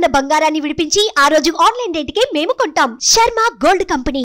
ఉన్న బంగారాన్ని విడిపించి ఆ రోజు ఆన్లైన్ రేటుకే మేము కొంటాం శర్మ గోల్డ్ కంపెనీ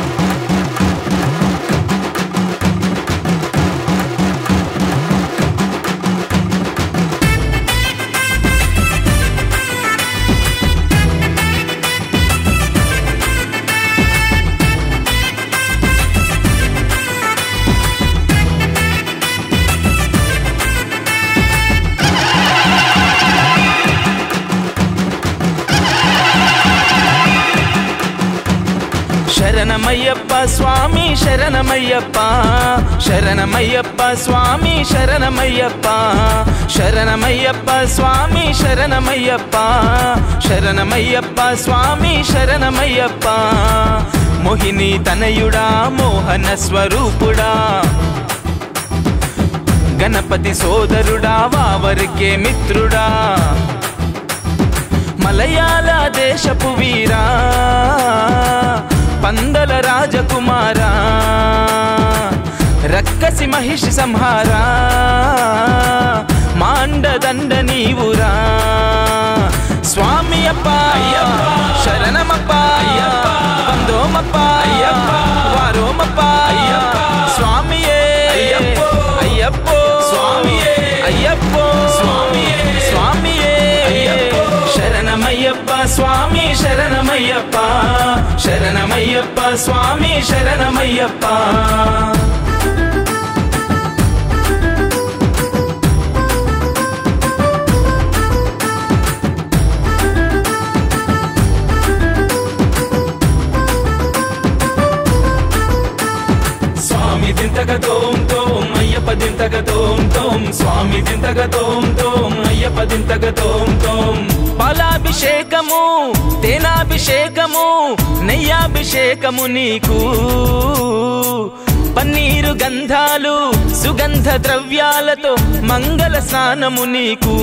శరణమయ్యప్ప స్వామి శరణమయ్యప్ప శరణమయ్యప్ప స్వామి శరణమయ్యప్ప శరణమయ్యప్ప స్వామి శరణమయ్యప్ప శరణమయ్యప్ప స్వామి శరణమయ్యప్ప మోహిని తనయుడా మోహన స్వరూపుడా గణపతి సోదరుడా వావరికే మిత్రుడా మలయాళ దేశపు వీరా పందల రాజకుమారా రక్కసి మహిషి సంహారా మాండదండ నీవురా స్వామి అప్ప శరణమప్ప వందోమప్ప వారోమప్ప స్వామియే అయ్యప్పో అయ్యప్పో స్వామియే అయ్యప్పో స్వామియే స్వామియే శరణమయ్యప్ప స్వామి శరణమయ్యప్ప శరణమయ్యప్ప స్వామి శరణమయ్యప్ప స్వామి దింతక తోం తోం అయ్యప్ప దింతక తోం తోం స్వామి దింతక తోం తోం అయ్యప్ప దింతక తోం తోం పాలాభిషేకము తేనాభిషేకము నెయ్యాభిషేకము నీకు పన్నీరు గంధాలు సుగంధ ద్రవ్యాలతో మంగళ స్నానము నీకు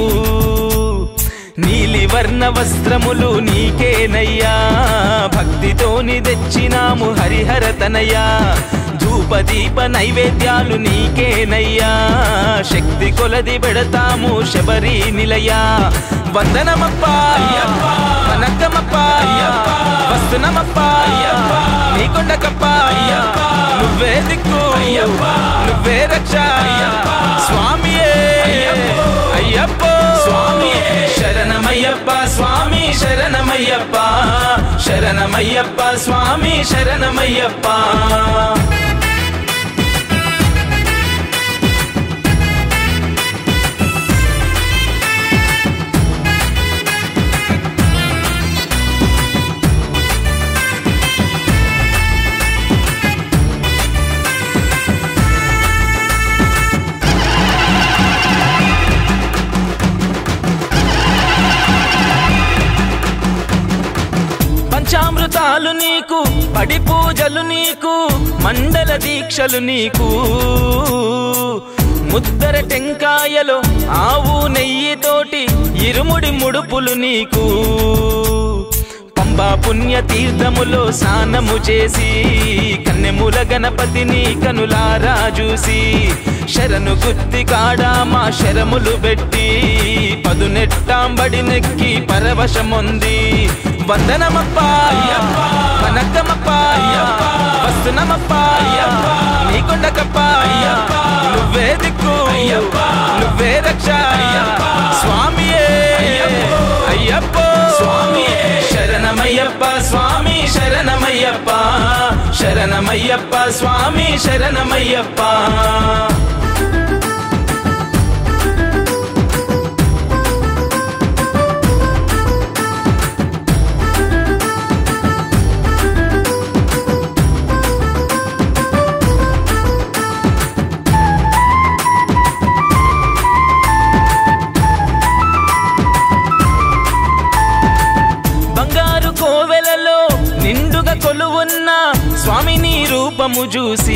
నీలి వర్ణ వస్త్రములు నీకేనయ్యా భక్తితోని తెచ్చినాము హరిహర తనయ్యా ధూపదీప నైవేద్యాలు నీకేనయ్యా శక్తి కొలది పెడతాము శబరి నిలయ వందనమప్ప వనక్కమప్ప వస్తునమప్ప నీకొండకప్ప నువ్వే దిక్కు నువ్వే రక్ష స్వామియే అయ్యప్పో స్వామియే శరణమయ్యప్ప స్వామి శరణమయ్యప్ప శరణమయ్యప్ప స్వామి శరణమయ్యప్ప పంచామృతాలు నీకు పడి పూజలు నీకు మండల దీక్షలు నీకు ముద్దర టెంకాయలో ఆవు నెయ్యితోటి ఇరుముడి ముడుపులు నీకు పంబా పుణ్య తీర్థములో స్నానము చేసి కన్నెముల గణపతిని కనులారా చూసి శరణు గుత్తి కాడా మా శరములు పెట్టి పదునెట్టాంబడి నెక్కి పరవశముంది వందనమప్ప వనక్కమప్ప వస్తునమప్ప నీకొండకప్ప నువ్వే దిక్కు నువ్వే రక్ష స్వామియే అయ్యప్పో స్వామియే శరణమయ్యప్ప స్వామి శరణమయ్యప్ప శరణమయ్యప్ప స్వామి శరణమయ్యప్ప బంగారు కోవెలలో నిండుగా కొలువున్న స్వామిని రూపము చూసి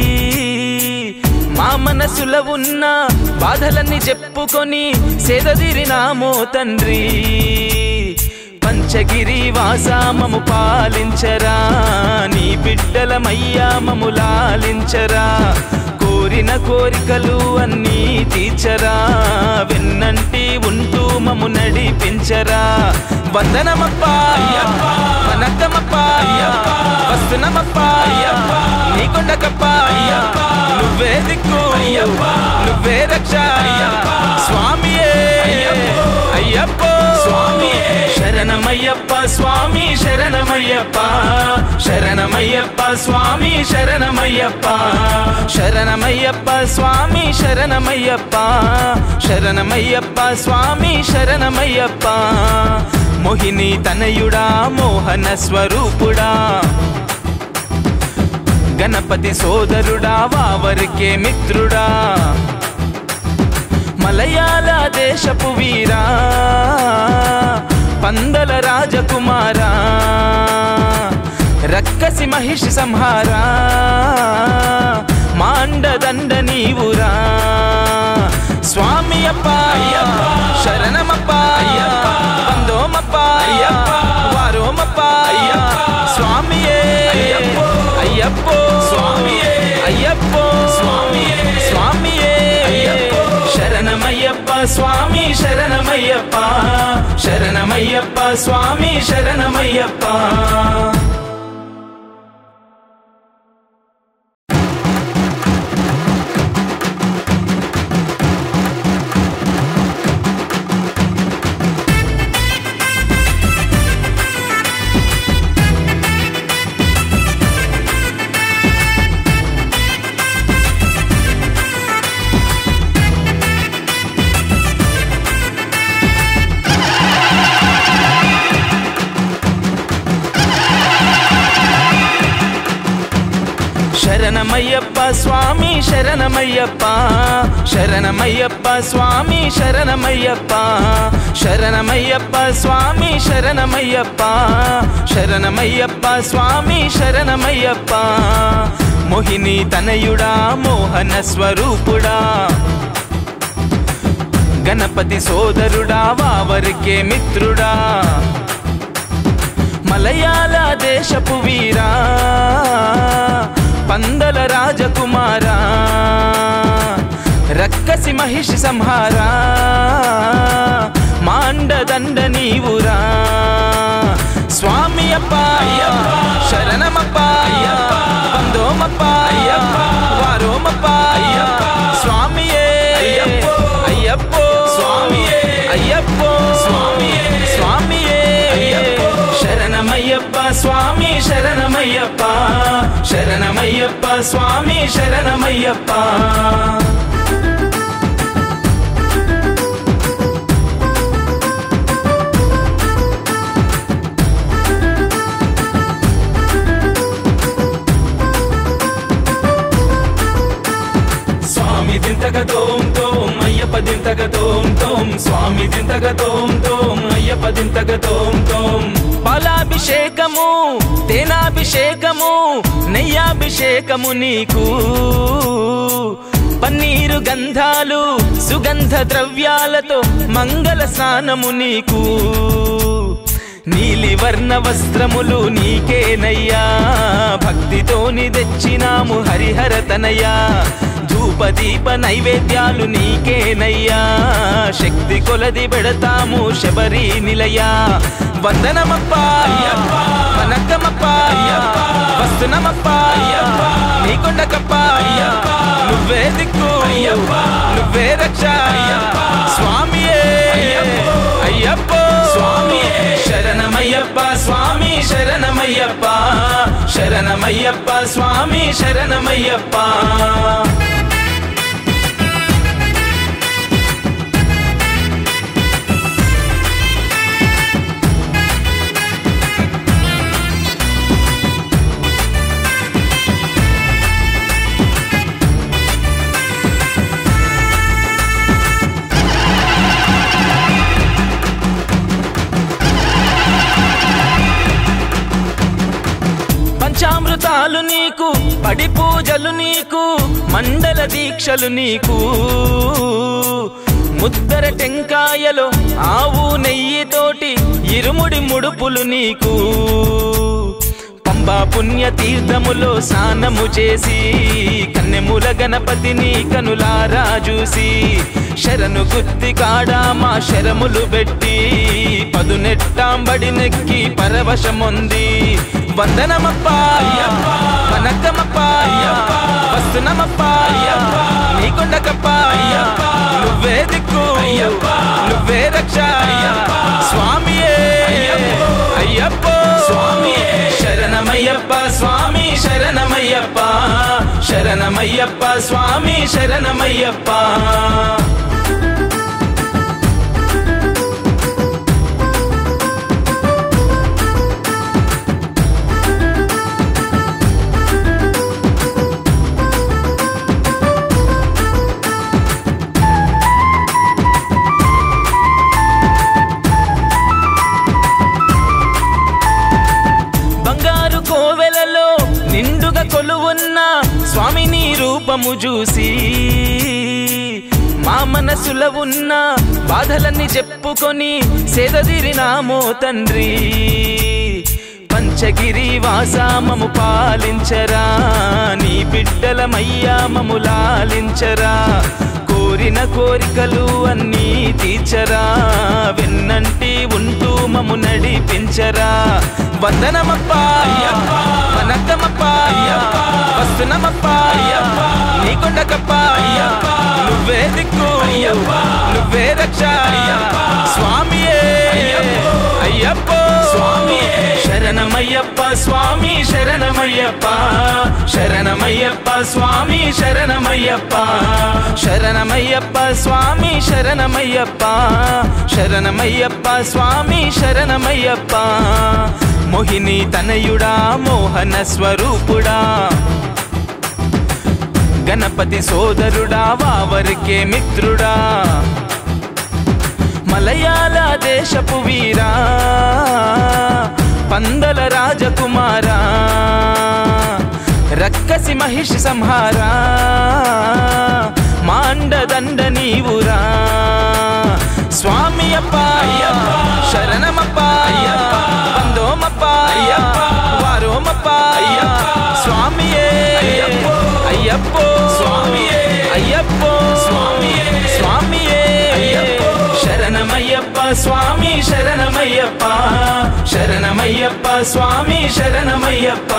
మా మనసులో ఉన్న బాధలన్నీ చెప్పుకొని సేదదిరినామో తండ్రి పంచగిరి వాసామము పాలించరా నీ బిడ్డలమయ్యా మము లాలించరా కోరిన కోరికలు అన్నీ తీర్చరా వెన్నంటి ఉంటూ మము నడిపించరా వందనమప్ప అయ్యప్ప వనక్కమప్ప అయ్యప్ప వస్తునమప్ప అయ్యప్ప నీకొండకప్ప అయ్యప్ప నువ్వే దిక్కు అయ్యప్ప నువ్వే రక్ష అయ్యప్ప స్వామియే అయ్యప్ప స్వామియే శరణమయ్యప్ప స్వామి శరణమయ్యప్ప శరణమయ్యప్ప స్వామి శరణమయ్యప్ప శరణమయ్యప్ప స్వామి శరణమయ్యప్ప శరణమయ్యప్ప స్వామి శరణమయ్యప్ప మోహిని తనయుడా మోహన స్వరూపుడా గణపతి సోదరుడా వావరికే మిత్రుడా మలయాళ దేశపు వీరా పందల రాజకుమారా రక్కసి మహిషి సంహారా మాండదండ నీవురా స్వామి అప్ప అయ్యప్ప శరణమప్ప అయ్యప్ప వందోమప్ప అయ్యప్ప వారోమప్ప అయ్యప్ప స్వామియే అయ్యప్ప అయ్యప్ప స్వామియే అయ్యప్ప స్వామియే స్వామియే అయ్యప్ప శరణమయ్యప్ప స్వామి శరణమయ్యప్ప శరణమయ్యప్ప స్వామి శరణమయ్యప్ప శరణమయ్యప్ప స్వామి శరణమయ్యప్ప శరణమయ్యప్ప స్వామి శరణమయ్యప్ప శరణమయ్యప్ప స్వామి శరణమయ్యప్ప శరణమయ్యప్ప స్వామి శరణమయ్యప్ప మోహిని తనయుడా మోహన స్వరూపుడా గణపతి సోదరుడా వావరికే మిత్రుడా మలయాళ దేశపు వీరా పందల రాజకుమారా రక్కసి మహిషి సంహారా మాండదండ నీవురా స్వామి అప్ప అయ్యప్ప శరణమప్ప అయ్యప్ప వందోమప్ప అయ్యప్ప వారోమప్ప అయ్యప్ప స్వామియే అయ్యప్ప అయ్యప్ప స్వామియే అయ్యప్ప స్వామియే స్వామియే అయ్యప్ప శరణమయ్యప్ప స్వామి శరణమయ్యప్ప శరణమయ్యప్ప స్వామి శరణమయ్యప్ప స్వామి దింతగ తోం తోం అయ్యప్ప దింతగ తోం తోం స్వామి దింతగ తోం తోం అయ్యప్ప దింతగ తోం తోం పాలాభిషేకము తేనాభిషేకము నెయ్యాభిషేకము నీకు పన్నీరు గంధాలు సుగంధ ద్రవ్యాలతో మంగళ స్నానము నీకు నీలి వర్ణ వస్త్రములు నీకేనయ్యా భక్తితోని తెచ్చినాము హరిహర తనయ్యా ధూపదీప నైవేద్యాలు నీకేనయ్యా శక్తి కొలది పెడతాము శబరి నిలయా వందనమప్ప అయ్యప్ప వనక్కమప్ప అయ్యప్ప వస్తునమప్ప అయ్యప్ప నీకొండకప్ప అయ్యప్ప నువ్వే దిక్కు అయ్యప్ప నువ్వే రక్ష అయ్యప్ప స్వామియే అయ్యప్ప స్వామియే శరణమయ్యప్ప స్వామి శరణమయ్యప్ప శరణమయ్యప్ప స్వామి శరణమయ్యప్ప పంచామృతాలు నీకు పడి పూజలు నీకు మండల దీక్షలు నీకు ముద్దర టెంకాయలో ఆవు నెయ్యితోటి ఇరుముడి ముడుపులు నీకు పంబా పుణ్య తీర్థములో స్నానము చేసి కన్నెముల గణపతిని కనులారా చూసి శరణు గుత్తి కాడా మా శరములు పెట్టి పదునెట్టాంబడి నెక్కి పరవశముంది వందనమప్ప వనక్కమప్ప వస్తునమప్ప నీకుండకప్ప నువ్వే దిక్కు నువ్వే రక్ష స్వామియే అయ్యప్పో స్వామియే శరణమయ్యప్ప స్వామి శరణమయ్యప్ప శరణమయ్యప్ప స్వామి శరణమయ్యప్ప బంగారు కోవెలలో నిండుగా కొలువున్న స్వామిని రూపము చూసి మా మనసులో ఉన్న బాధలన్నీ చెప్పుకొని సేదదిరినామో తండ్రి పంచగిరి వాసామము పాలించరా నీ బిడ్డలమయ్యా మము లాలించరా కోరిన కోరికలు అన్నీ తీర్చరా వెన్నంటి ఉంటూ మము నడిపించరా వందనమప్ప వనక్కమప్ప వస్తునమప్ప నీకొండకప్ప నువ్వే దిక్కు నువ్వే రక్ష స్వామియే అయ్యప్పో స్వామియే శరణమయ్యప్ప స్వామి శరణమయ్యప్ప శరణమయ్యప్ప స్వామి శరణమయ్యప్ప శరణమయ్యప్ప స్వామి శరణమయ్యప్ప శరణమయ్యప్ప స్వామి శరణమయ్యప్ప మోహిని తనయుడా మోహన స్వరూపుడా గణపతి సోదరుడా వావరికే మిత్రుడా మలయాళ దేశపు వీరా పందల రాజకుమారా రక్కసి మహిషి సంహారా మాండదండ నీవురా స్వామి అప్ప శరణమప్ప వందోమప్ప వారోమప్ప స్వామియే అయ్యప్పో స్వామియే అయ్యప్పో స్వామియే స్వామియే శరణమయ్యప్ప స్వామి శరణమయ్యప్ప శరణమయ్యప్ప స్వామి శరణమయ్యప్ప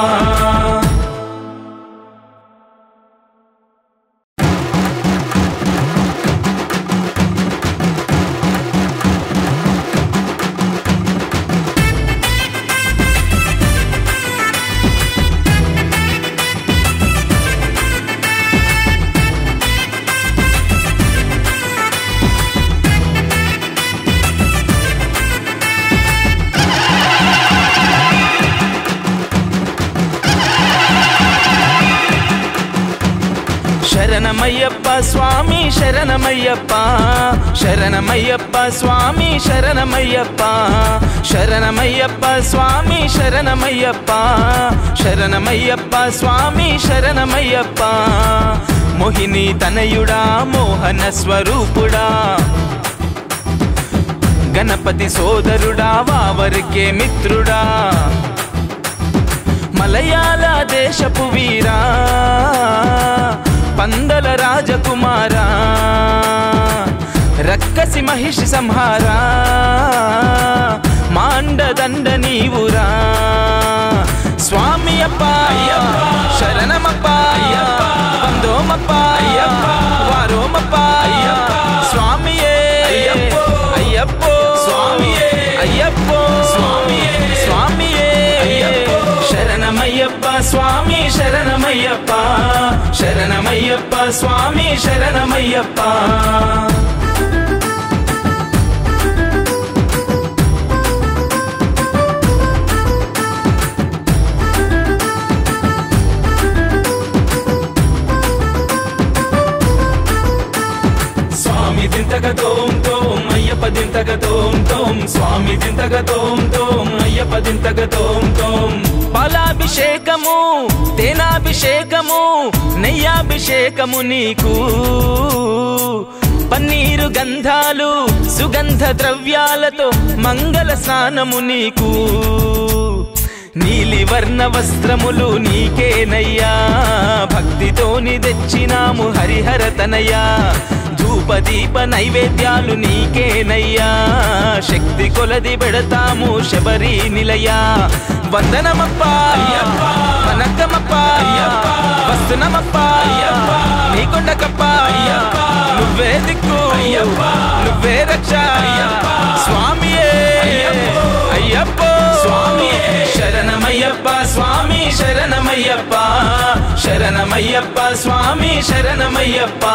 శరణమయ్యప్ప స్వామి శరణమయ్యప్ప శరణమయ్యప్ప స్వామి శరణమయ్యప్ప శరణమయ్యప్ప స్వామి శరణమయ్యప్ప శరణమయ్యప్ప స్వామి శరణమయ్యప్ప మోహిని తనయుడా మోహన స్వరూపుడా గణపతి సోదరుడా వావరికే మిత్రుడా మలయాళ దేశపు వీరా పందల రాజకుమారా రక్కసి మహిషి సంహారా మాండదండ నీవురా స్వామి అప్ప శరణమప్ప వందోమప్ప వారోమప్ప స్వామియే అయ్యప్పో స్వామియే అయ్యప్పో స్వామియే స్వామియే శరణమయ్యప్ప స్వామి శరణమయ్యప్ప శరణమయ్యప్ప స్వామి శరణమయ్యప్ప స్వామి దింతగ తోం తోం అయ్యప్ప దింతగ తోం తోం స్వామి దింతగ తోం తోం అయ్యప్ప దింతగ తోం తోం పాలాభిషేకము తేనాభిషేకము నెయ్యాభిషేకము నీకు పన్నీరు గంధాలు సుగంధ ద్రవ్యాలతో మంగళ స్నానము నీకు నీలి వర్ణ వస్త్రములు నీకేనయ్యా భక్తితోని తెచ్చినాము హరిహర తనయ్యా ధూపదీప నైవేద్యాలు నీకేనయ్యా శక్తి కొలది పెడతాము శబరి నిలయా వందనమప్ప వనక్కమప్ప వస్తునమప్ప నీకొండకప్ప నువ్వే దిక్కు నువ్వే రక్ష స్వామియే అయ్యప్ప స్వామియే శరణమయ్యప్ప స్వామి శరణమయ్యప్ప శరణమయ్యప్ప స్వామి శరణమయ్యప్ప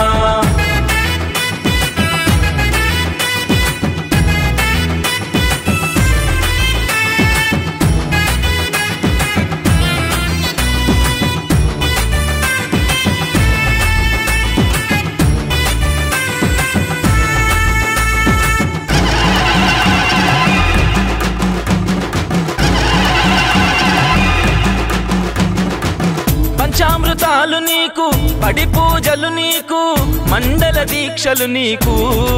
పంచామృతాలు నీకు పడి పూజలు నీకు మండల దీక్షలు నీకు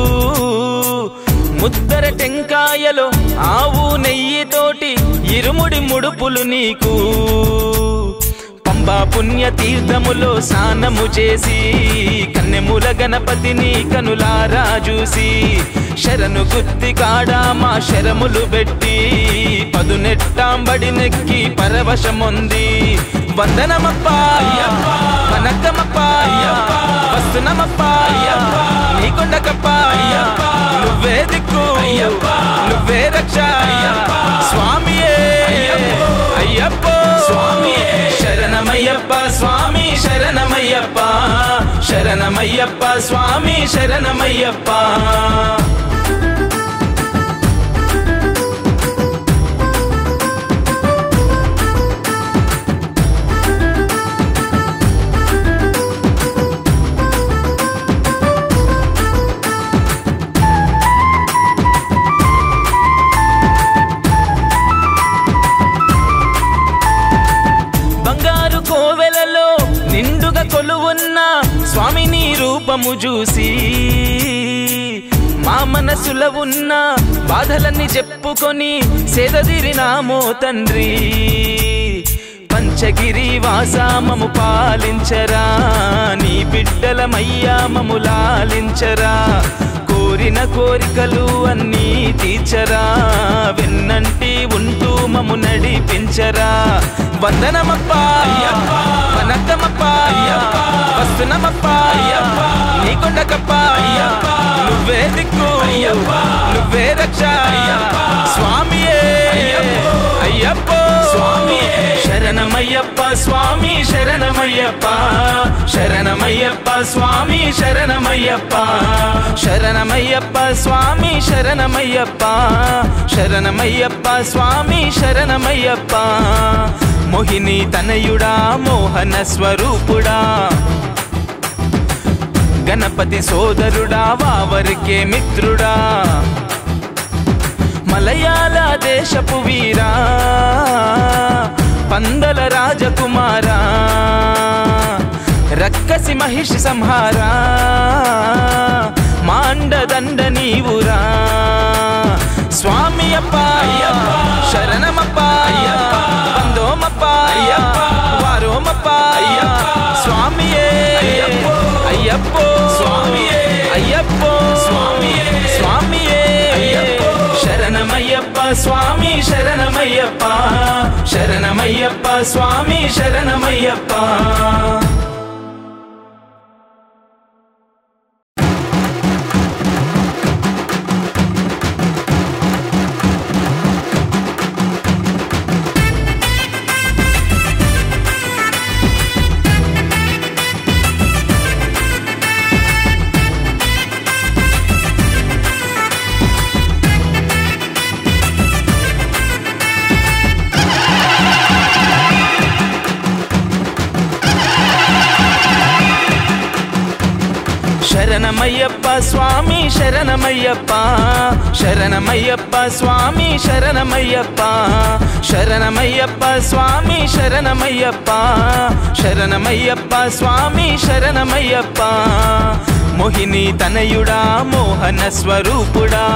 ముద్దర టెంకాయలో ఆవు నెయ్యితోటి ఇరుముడి ముడుపులు నీకు పంబా పుణ్య తీర్థములో స్నానము చేసి కన్నెముల గణపతిని కనులారా చూసి శరణు గుత్తి కాడా మా శరములు పెట్టి పదునెట్టాంబడి నెక్కి పరవశముంది వందనమప్ప వనక్కమప్ప వస్తునమప్ప నీకొండకప్ప నువ్వే దిక్కు నువ్వే రక్ష స్వామియే అయ్యప్ప స్వామియే శరణమయ్యప్ప స్వామి శరణమయ్యప్ప శరణమయ్యప్ప స్వామి శరణమయ్యప్ప బంగారు కోవెలలో నిండుగా కొలువున్న స్వామి నీ రూపము చూసి మా మనసులో ఉన్న బాధలన్నీ చెప్పుకొని సేదదిరినామో తండ్రి పంచగిరి వాసామము పాలించరా నీ బిడ్డలమయ్యా మము లాలించరా కోరిన కోరికలు అన్నీ తీర్చరా వెన్నంటి ఉంటూ మము నడిపించరా వందనమప్ప వనక్కమప్ప వస్తునమప్ప నీకొండకప్ప నువ్వే దిక్కు నువ్వే రక్ష స్వామియే అయ్యప్ప స్వామియే శరణమయ్యప్ప స్వామి శరణమయ్యప్ప శరణమయ్యప్ప స్వామి శరణమయ్యప్ప శరణమయ్యప్ప స్వామి శరణమయ్యప్ప శరణమయ్యప్ప స్వామి శరణమయ్యప్ప మోహిని తనయుడా మోహన స్వరూపుడా గణపతి సోదరుడా వావరికే మిత్రుడా మలయాళ దేశపు వీరా పందల రాజకుమారా రక్కసి మహిషి సంహారా మాండదండ నీవురా స్వామి అప్ప శరణమప్ప బందోమప్ప వారోమప్ప స్వామియే అయ్యప్పో స్వామియే అయ్యప్పో స్వామియే స్వామియే శరణమయ్యప్ప స్వామి శరణమయ్యప్ప శరణమయ్యప్ప స్వామి శరణమయ్యప్ప శరణమయ్యప్ప స్వామి శరణమయ్యప్ప శరణమయ్యప్ప స్వామి శరణమయ్యప్ప శరణమయ్యప్ప స్వామి శరణమయ్యప్ప శరణమయ్యప్ప స్వామి శరణమయ్యప్ప మోహిని తనయుడా మోహన స్వరూపుడా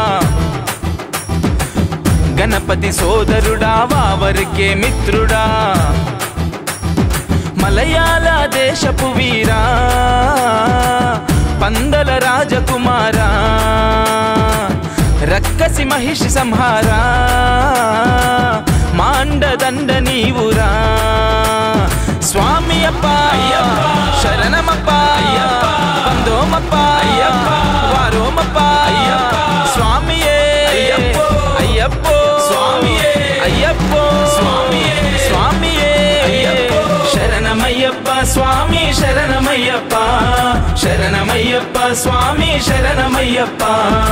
గణపతి సోదరుడా వావరికే మిత్రుడా మలయాళ దేశపు వీరా పందల రాజకుమారా రక్కసి మహిషి సంహారా మాండదండ నీవురా స్వామి అప్ప శరణమప్ప బందోమప్ప వారోమప్ప స్వామియే అయ్యప్పో స్వామియే అయ్యప్పో స్వామియే స్వామియే శరణమయ్యప్ప స్వామి శరణమయ్యప్ప శరణమయ్యప్ప స్వామి శరణమయ్యప్ప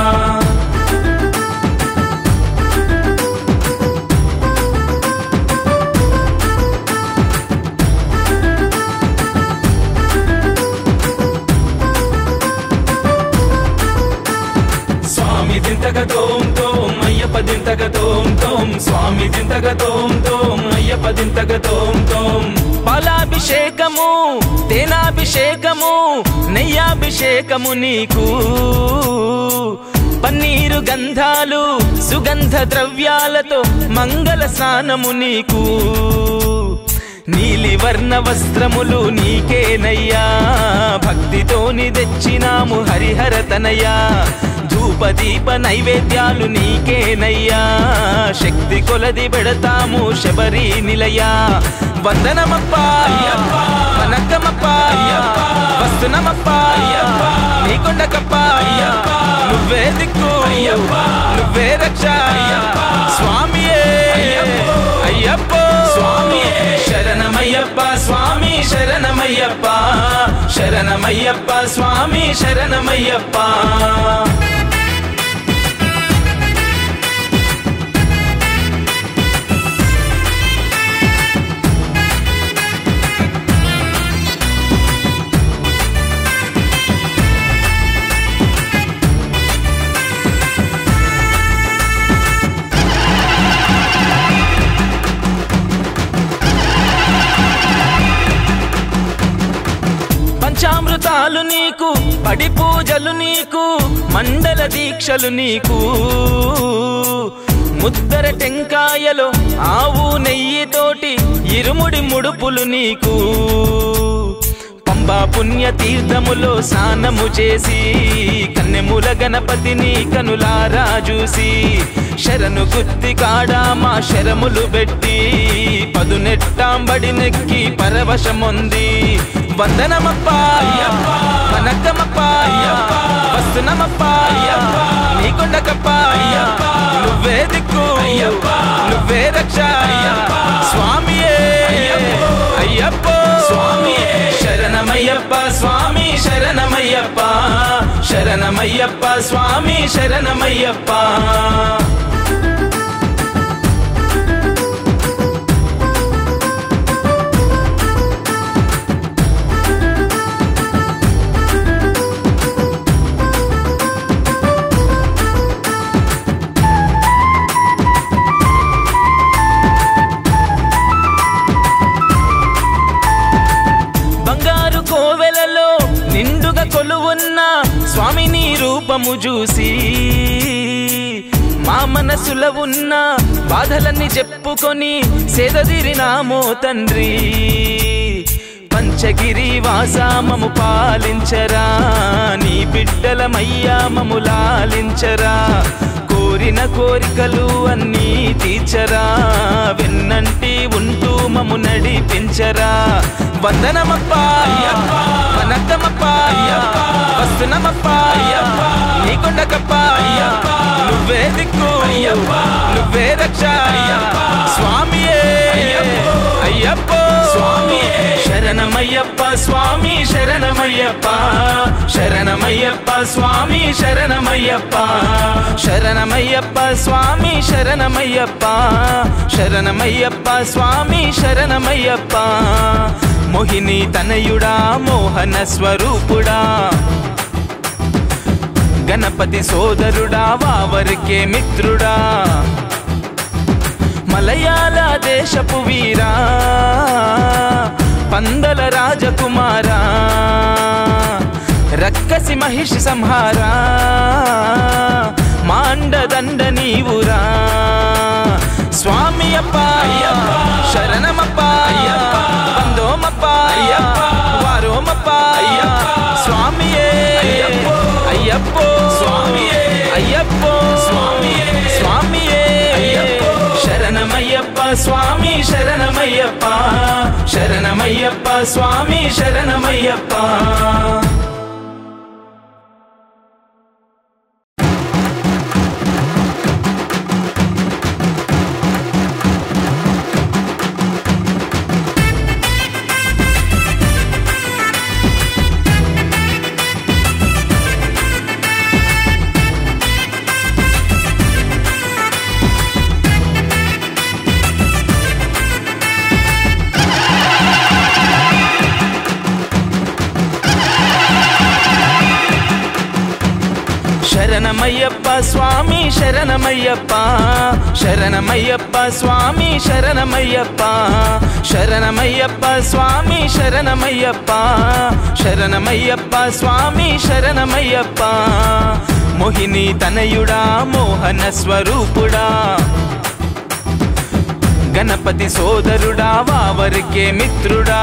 స్వామి దింతక తోం తోం అయ్యప్ప దింతక తోం తోం స్వామి దింతక తోం తోం అయ్యప్ప దింతక తోం తోం పాలాభిషేకము తేనాభిషేకము నెయ్యాభిషేకము నీకు పన్నీరు గంధాలు సుగంధ ద్రవ్యాలతో మంగళ స్నానము నీకు నీలి వర్ణ వస్త్రములు నీకేనయ్యా భక్తితోని తెచ్చినాము హరిహర తనయ్యా ధూపదీప నైవేద్యాలు నీకేనయ్యా శక్తి కొలది పెడతాము శబరి నిలయా వందనమప్ప వనక్కమప్ప వస్తునమప్ప నీకొండకప్ప నువ్వే దిక్కు నువ్వే రక్ష స్వామియే అయ్యప్పో స్వామియే శరణమయ్యప్ప స్వామి శరణమయ్యప్ప శరణమయ్యప్ప స్వామి శరణమయ్యప్ప పంచామృతాలు నీకు పడి పూజలు నీకు మండల దీక్షలు నీకు ముద్దర టెంకాయలో ఆవు నెయ్యితోటి ఇరుముడి ముడుపులు నీకు పంబా పుణ్య తీర్థములో స్నానము చేసి కన్నెముల గణపతిని కనులారా చూసి శరణు గుత్తి కాడా మా శరములు పెట్టి పదునెట్టాంబడి నెక్కి పరవశముంది వందనమప్ప వనక్కమప్ప వస్తునమప్ప నీకొండకప్ప నువ్వే దిక్కు నువ్వే రక్ష స్వామియే అయ్యప్పో స్వామియే శరణమయ్యప్ప స్వామి శరణమయ్యప్ప శరణమయ్యప్ప స్వామి శరణమయ్యప్ప బంగారు కోవెలలో నిండుగా కొలువున్న స్వామిని రూపము చూసి మా మనసులో ఉన్న బాధలన్నీ చెప్పుకొని సేదదిరినామో తండ్రి పంచగిరి వాసామము పాలించరా నీ బిడ్డలమయ్యా మము లాలించరా కోరిన కోరికలు అన్నీ తీర్చరా వెన్నంటి ఉంటూ మము నడిపించరా వందనమప్ప వనక్కమప్ప వస్తునమప్ప నీకొండకప్ప నువ్వే దిక్కు నువ్వే రక్ష స్వామియే అయ్యప్పో స్వామియే శరణమయ్యప్ప స్వామి శరణమయ్యప్ప శరణమయ్యప్ప స్వామి శరణమయ్యప్ప శరణమయ్యప్ప స్వామి శరణమయ్యప్ప శరణమయ్యప్ప స్వామి శరణమయ్యప్ప మోహిని తనయుడా మోహన స్వరూపుడా గణపతి సోదరుడా వావరికే మిత్రుడా మలయాళ దేశపు వీరా పందల రాజకుమారా రక్కసి మహిషి సంహారా మాండదండ నీవురా స్వామి అప్ప శరణమప్ప బందోమప్ప వారోమప్ప స్వామియే శరణమయ్యప్ప స్వామి శరణమయ్యప్ప శరణమయ్యప్ప స్వామి శరణమయ్యప్ప శరణమయ్యప్ప స్వామి శరణమయ్యప్ప శరణమయ్యప్ప స్వామి శరణమయ్యప్ప శరణమయ్యప్ప స్వామి శరణమయ్యప్ప శరణమయ్యప్ప స్వామి శరణమయ్యప్ప మోహిని తనయుడా మోహన స్వరూపుడా గణపతి సోదరుడా వావరికే మిత్రుడా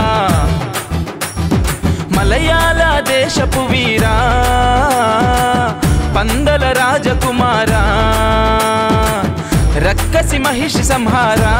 మలయాళ దేశపు వీరా పందల రాజకుమారా రక్కసి మహిషి సంహారా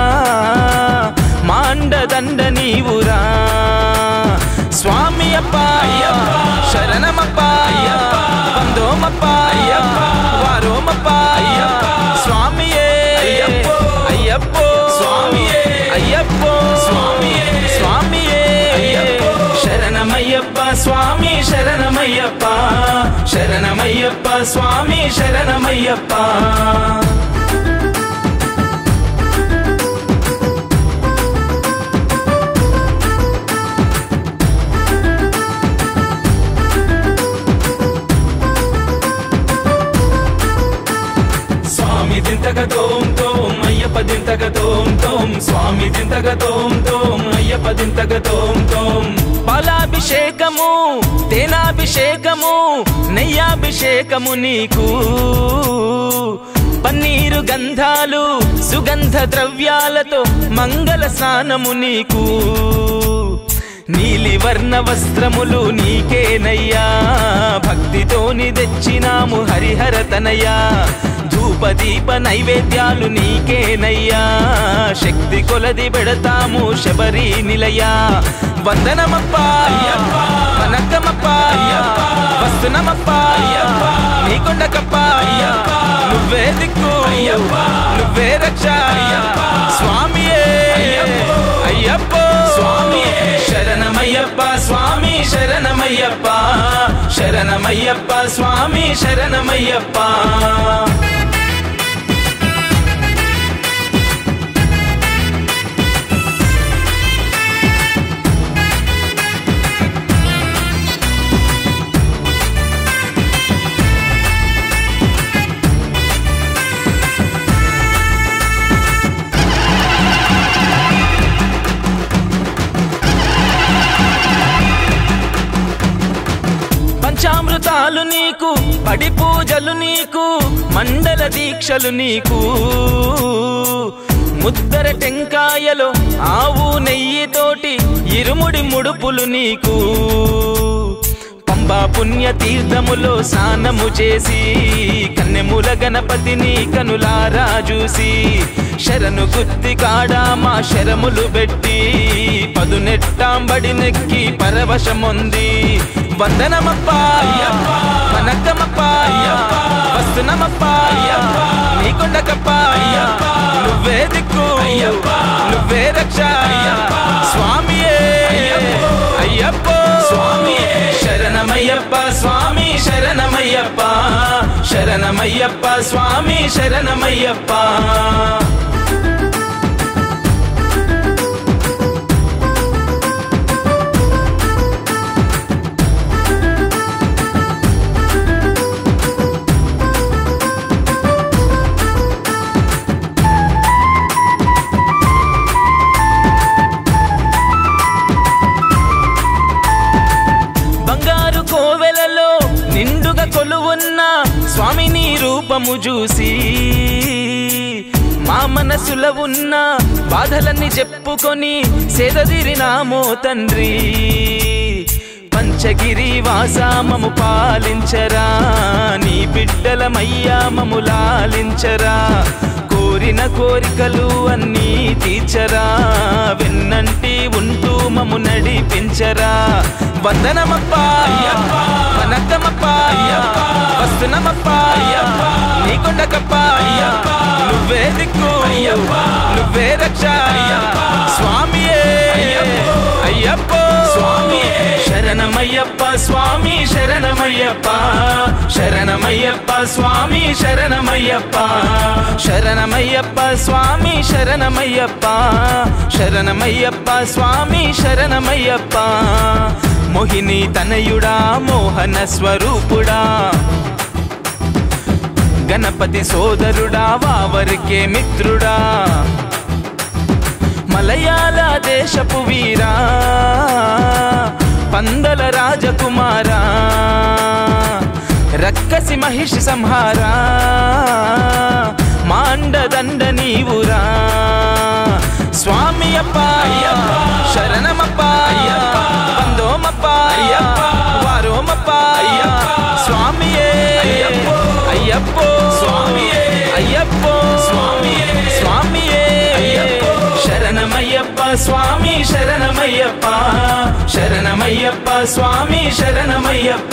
మాండదండ నీవురా స్వామి అప్ప శరణమప్ప వందోమప్ప వారోమప్ప స్వామియే అయ్యప్పో స్వామియే అయ్యప్పో స్వామియే స్వామియే శరణమయ్యప్ప స్వామి శరణమయ్యప్ప శరణమయ్యప్ప స్వామి శరణమయ్యప్ప స్వామి దింతక తోం తోం అయ్యప్ప దింతక తోం తోం స్వామి దింతక తోం తోం అయ్యప్ప దింతక తోం తోం పాలాభిషేకము తేనాభిషేకము నెయ్యాభిషేకము నీకు పన్నీరు గంధాలు సుగంధ ద్రవ్యాలతో మంగళ స్నానము నీకు నీలి వర్ణ వస్త్రములు నీకేనయ్యా భక్తితోని తెచ్చినాము హరిహర తనయ్యా ధూపదీప నైవేద్యాలు నీకేనయ్యా శక్తి కొలది పెడతాము శబరి నిలయా వందనమప్ప వనకమప్ప వస్తునమప్ప నీకొండకప్ప నువ్వే దిక్కు నువ్వే రక్ష స్వామియే అయ్యప్ప స్వామియే శరణమయ్యప్ప స్వామి శరణమయ్యప్ప శరణమయ్యప్ప స్వామి శరణమయ్యప్ప పంచామృతాలు నీకు పడి పూజలు నీకు మండల దీక్షలు నీకు ముద్దర టెంకాయలో ఆవు నెయ్యితోటి ఇరుముడి ముడుపులు నీకు పంబా పుణ్య తీర్థములో స్నానము చేసి కన్నెముల గణపతిని కనులారా చూసి శరణు గుత్తి కాడా మా శరములు పెట్టి పదునెట్టాంబడి నెక్కి పరవశముంది వందనమప్ప వనకమప్ప వస్తునమప్ప నీకొండకప్ప నువ్వే దిక్కు నువ్వే రక్ష స్వామియే అయ్యప్ప స్వామియే శరణమయ్యప్ప స్వామి శరణమయ్యప్ప శరణమయ్యప్ప స్వామి శరణమయ్యప్ప బంగారు కోవెలలో నిండుగా కొలువున్న స్వామిని రూపము చూసి మా మనసులో ఉన్న బాధలన్నీ చెప్పుకొని సేదదిరినామో తండ్రి పంచగిరి వాసామము పాలించరా నీ బిడ్డలమయ్యా మము లాలించరా కోరి కోరిన కోరికలు అన్నీ తీర్చరా వెన్నంటి ఉంటూ మము నడిపించరా వందనమప్పా వనక్కమప్పా వస్తున్నమప్పా నీకొండకప్పా నువ్వే దిక్కు నువ్వే రక్ష స్వామియే అయ్యప్పో శరణమయ్యప్ప స్వామి శరణమయ్యప్ప శరణమయ్యప్ప స్వామి శరణమయ్యప్ప శరణమయ్యప్ప స్వామి శరణమయ్యప్ప శరణమయ్యప్ప స్వామి శరణమయ్యప్ప మోహిని తనయుడా మోహన స్వరూపుడా గణపతి సోదరుడా వావరికే మిత్రుడా మలయాళ దేశపు వీరా పందల రాజకుమారా రక్కసి మహిషి సంహారా మాండదండ నీవురా స్వామి అప్ప శరణమప్ప పందోమప్ప వారోమప్ప స్వామియే అయ్యప్పో స్వామియే అయ్యప్పో స్వామియే స్వామియే శరణమయ్యప్ప స్వామి శరణమయ్యప్ప శరణమయ్యప్ప స్వామి శరణమయ్యప్ప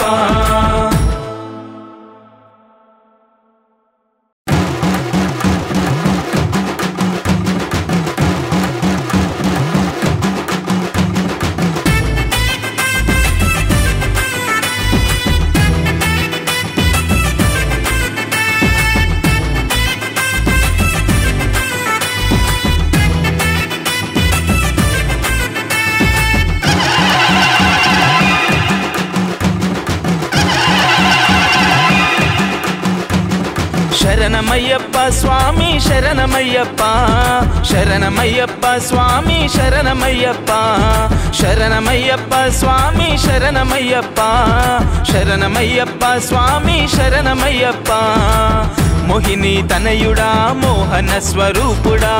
శరణమయ్యప్ప స్వామి శరణమయ్యప్ప శరణమయ్యప్ప స్వామి శరణమయ్యప్ప శరణమయ్యప్ప స్వామి శరణమయ్యప్ప శరణమయ్యప్ప స్వామి శరణమయ్యప్ప మోహిని తనయుడా మోహన స్వరూపుడా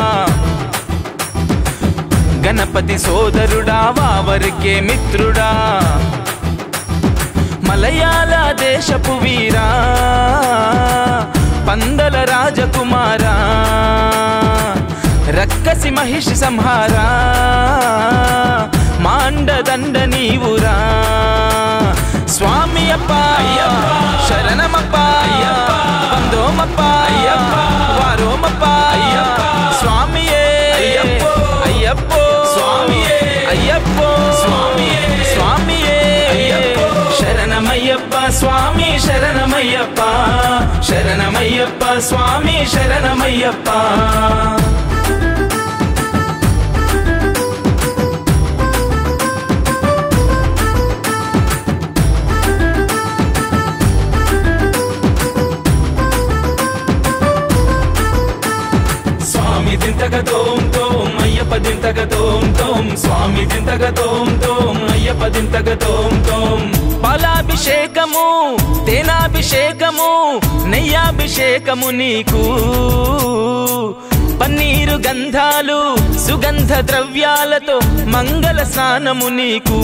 గణపతి సోదరుడా వావరికే మిత్రుడా మలయాళ దేశపు వీరా పందల రాజకుమారా రక్కసి మహిషి సంహారా మాండదండ నీవురా స్వామి అప్ప శరణమప్ప పందోమప్ప వారోమప్ప స్వామియే అయ్యప్పో స్వామియే అయ్యప్పో స్వామియే స్వామియే శరణమయ్యప్ప స్వామి శరణమయ్యప్ప శరణమయ్యప్ప స్వామి శరణమయ్యప్ప స్వామి దింతక తోం తోం అయ్యప్ప దింతక తోం తోం స్వామి దింతక తోం తోం అయ్యప్ప దింతక తోం తోం పాలాభిషేకము తేనాభిషేకము నెయ్యాభిషేకము నీకు పన్నీరు గంధాలు సుగంధ ద్రవ్యాలతో మంగళ స్నానము నీకు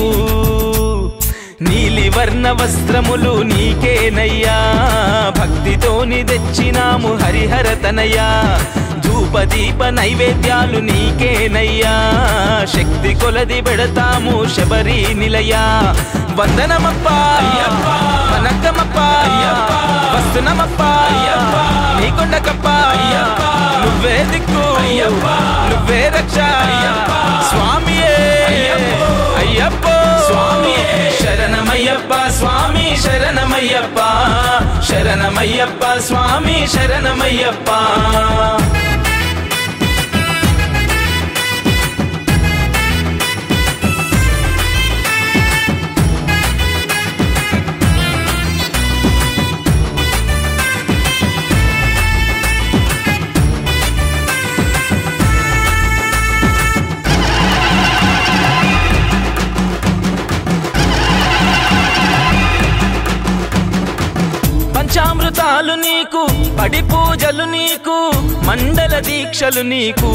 నీలి వర్ణ వస్త్రములు నీకేనయ్యా భక్తితోని తెచ్చినాము హరిహర తనయ్యా ధూపదీప నైవేద్యాలు నీకేనయ్యా శక్తి కొలది పెడతాము శబరి నిలయ వందనమప్ప వనక్కమప్ప వస్తునమప్ప నీకొండకప్ప నువ్వే దిక్కు నువ్వే రక్ష స్వామియే అయ్యప్పో స్వామియే శరణమయ్యప్ప స్వామి శరణమయ్యప్ప శరణమయ్యప్ప స్వామి శరణమయ్యప్ప పంచామృతాలు నీకు పడి పూజలు నీకు మండల దీక్షలు నీకు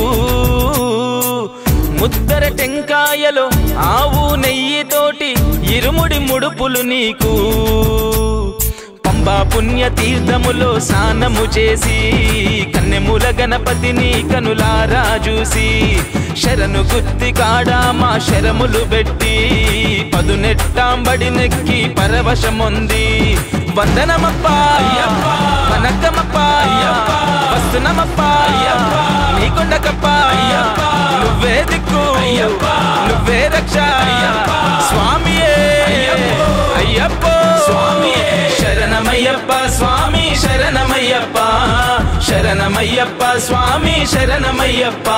ముద్దర టెంకాయలో ఆవు నెయ్యితోటి ఇరుముడి ముడుపులు నీకు పంబా పుణ్య తీర్థములో స్నానము చేసి కన్నెముల గణపతిని కనులారా చూసి శరణు గుత్తి కాడ మా శరములు పెట్టి పదునెట్టాంబడి నెక్కి పరవశముంది వందనమప్ప వనక్కమప్ప వస్తునమప్ప నీకొండకప్ప నువ్వే దిక్కు నువ్వే రక్ష స్వామియే అయ్యప్ప స్వామియే శరణమయ్యప్ప స్వామి శరణమయ్యప్ప శరణమయ్యప్ప స్వామి శరణమయ్యప్ప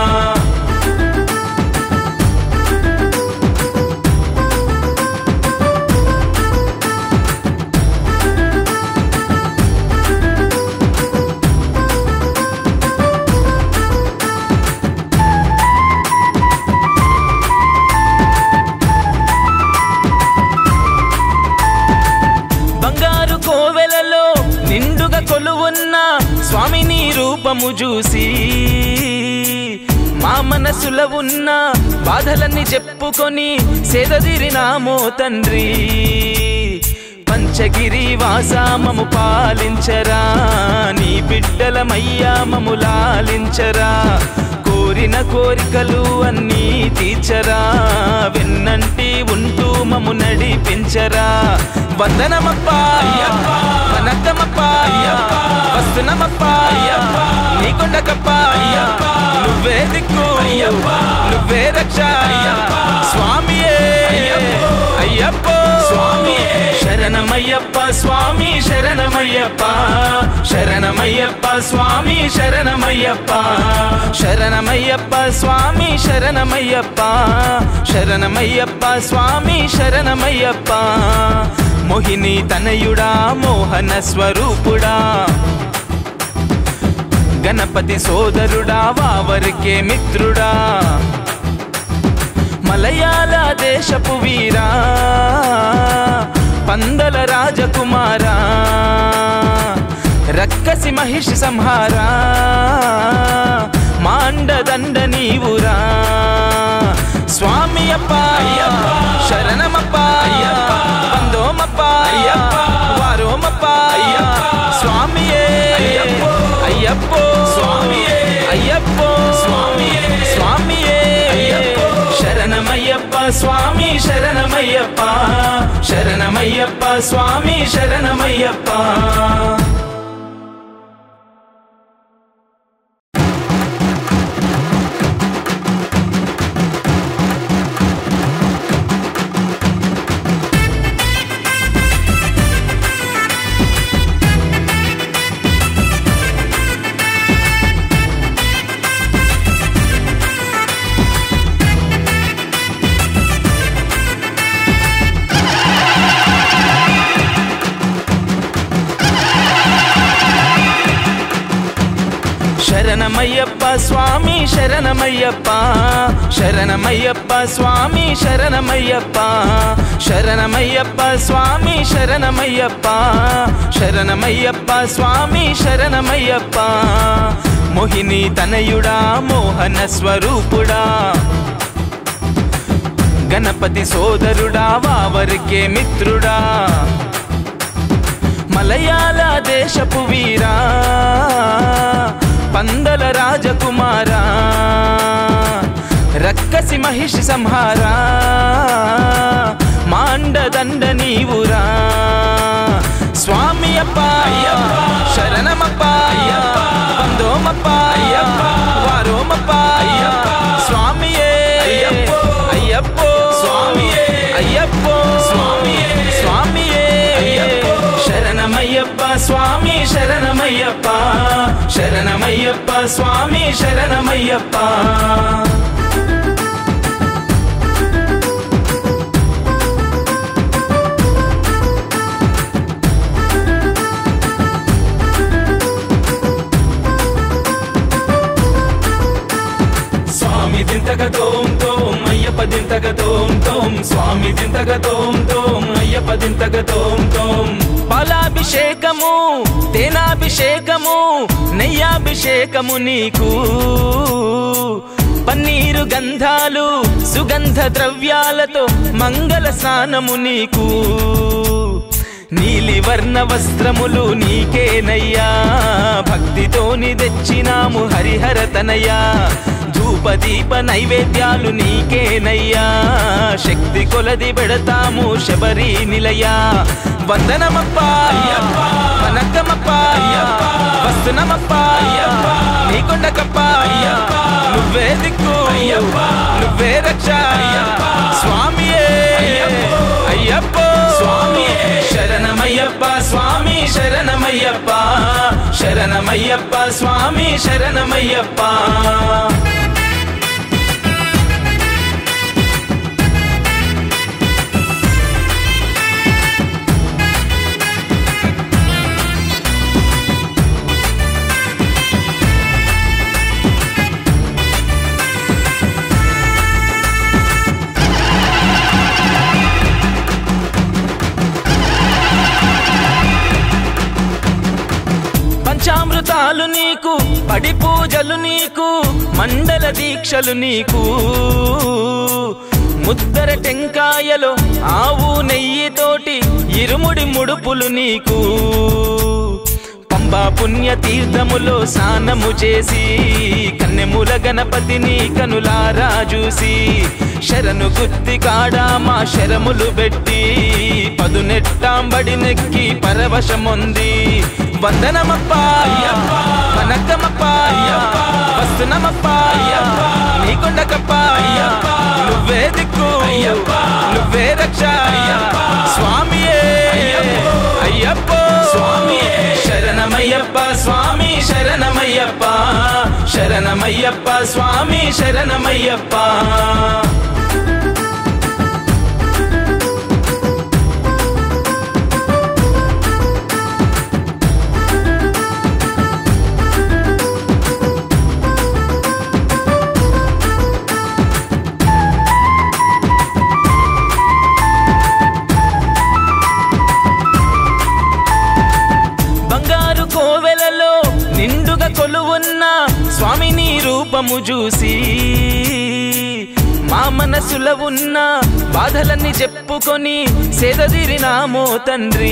బంగారు కోవెలలో నిండుగా కొలువున్న స్వామిని రూపము చూసి మా మనసులో ఉన్న బాధలన్నీ చెప్పుకొని సేదదిరినామో తండ్రి పంచగిరి వాసామము పాలించరా నీ బిడ్డలమయ్యా మము లాలించరా కోరిన కోరికలు అన్నీ తీర్చరా వెన్నంటి ఉంటూ మము నడిపించరా వందనమప్ప వనక్కమప్ప వస్తునమప్ప నీకొండకప్ప నువ్వే దిక్కు నువ్వే రక్ష స్వామియే అయ్యప్ప స్వామియే శరణమయ్యప్ప స్వామి శరణమయ్యప్ప శరణమయ్యప్ప స్వామి శరణమయ్యప్ప శరణమయ్యప్ప స్వామి శరణమయ్యప్ప శరణమయ్యప్ప స్వామి శరణమయ్యప్ప మోహిని తనయుడా మోహన స్వరూపుడా గణపతి సోదరుడా వావరికే మిత్రుడా మలయాళ దేశపు వీరా పందల రాజకుమారా రక్కసి మహిషి సంహారా మాండదండ నీవురా స్వామి అప్ప శరణమప్ప వందోమప్ప వారోమప్ప స్వామియే అయ్యప్పో స్వామియే అయ్యప్పో స్వామియే స్వామియే శరణమయ్యప్ప స్వామి శరణమయ్యప్ప శరణమయ్యప్ప స్వామి శరణమయ్యప్ప శరణమయ్యప్ప స్వామి శరణమయ్యప్ప శరణమయ్యప్ప స్వామి శరణమయ్యప్ప శరణమయ్యప్ప స్వామి శరణమయ్యప్ప శరణమయ్యప్ప స్వామి శరణమయ్యప్ప మోహిని తనయుడా మోహన స్వరూపుడా గణపతి సోదరుడా వావరికే మిత్రుడా మలయాళ దేశపు వీరా పందల రాజకుమారా రక్కసి మహిషి సంహారా మాండదండ నీవురా స్వామి అప్ప శరణమప్ప వందోమప్ప వారోమప్ప స్వామియే అయ్యప్పో స్వామియే అయ్యప్పో స్వామియే స్వామియే శరణమయ్యప్ప స్వామి శరణమయ్యప్ప శరణమయ్యప్ప స్వామి శరణమయ్యప్ప స్వామి దింతగ తోం తోం అయ్యప్ప దింతగ తోం తోం స్వామి దింతగ తోం తోం అయ్యప్ప దింతగ తోం తోం పాలాభిషేకము తేనాభిషేకము నెయ్యాభిషేకము నీకు పన్నీరు గంధాలు సుగంధ ద్రవ్యాలతో మంగళ స్నానము నీకు నీలివర్ణ వస్త్రములు నీకేనయ్యా భక్తితోని తెచ్చినాము హరిహర తనయ్యా ధూపదీప నైవేద్యాలు నీకేనయ్యా శక్తి కొలది పెడతాము శబరి నిలయా వందనమప్ప వనక్కమప్ప వస్తునమప్ప నీకొండకప్ప నువ్వే దిక్కు నువ్వే రక్ష స్వామియే అయ్యప్ప స్వామియే శరణమయ్యప్ప స్వామి శరణమయ్యప్ప శరణమయ్యప్ప స్వామి శరణమయ్యప్ప పంచామృతాలు నీకు పడి పూజలు నీకు మండల దీక్షలు నీకు ముద్దర టెంకాయలో ఆవు నెయ్యితోటి ఇరుముడి ముడుపులు నీకు పంబా పుణ్య తీర్థములో స్నానము చేసి కన్నెముల గణపతిని కనులారా చూసి శరణు గుత్తి కాడా మా శరములు పెట్టి పదునెట్టాంబడి నెక్కి పరవశముంది వందనమప్ప వనక్కమప్ప వస్తునమప్ప నీకొండకప్ప నువ్వే దిక్కు నువ్వే రక్ష స్వామియే అయ్యప్ప స్వామియే శరణమయ్యప్ప స్వామి శరణమయ్యప్ప శరణమయ్యప్ప స్వామి శరణమయ్యప్ప బంగారు కోవెలలో నిండుగా కొలువున్న స్వామిని రూపము చూసి మా మనసులో ఉన్న బాధలన్నీ చెప్పుకొని సేదదిరినామో తండ్రి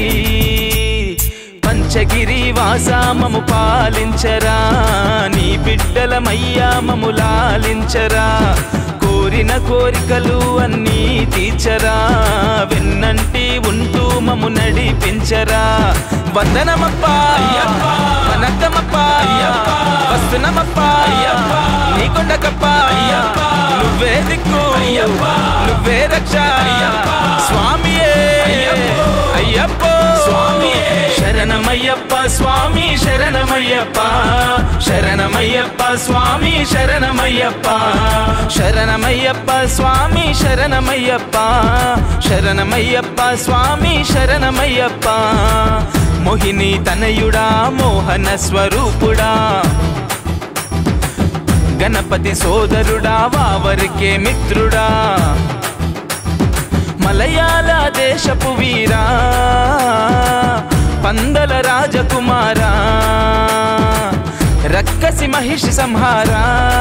పంచగిరి వాసామము పాలించరా నీ బిడ్డలమయ్యా మము లాలించరా కోరిన కోరికలు అన్నీ తీర్చరా వెన్నంటి ఉంటూ మము నడిపించరా వందనమప్ప వనక్కమప్ప వస్తునమప్ప నీకొండకప్ప నువ్వే దిక్కు నువ్వే రక్ష స్వామియే అయ్యప్ప స్వామియే శరణమయ్యప్ప స్వామి శరణమయ్యప్ప శరణమయ్యప్ప స్వామి శరణమయ్యప్ప శరణమయ్యప్ప స్వామి శరణమయ్యప్ప శరణమయ్యప్ప స్వామి శరణమయ్యప్ప మోహిని తనయుడా మోహన స్వరూపుడా గణపతి సోదరుడా వావరికే మిత్రుడా మలయాళ దేశపు వీరా పందల రాజకుమారా రక్కసి మహిషి సంహారా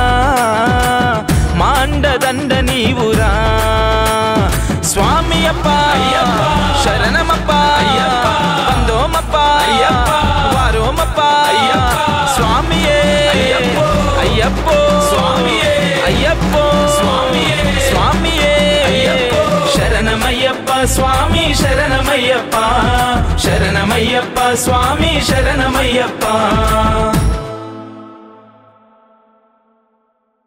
మాండదండ నీవురా స్వామి అప్ప శరణమప్ప వందోమప్ప వారోమప్ప స్వామియే అయ్యప్పో స్వామియే అయ్యప్పో స్వామియే స్వామియే శరణమయ్యప్ప స్వామి శరణమయ్యప్ప శరణమయ్యప్ప స్వామి శరణమయ్యప్ప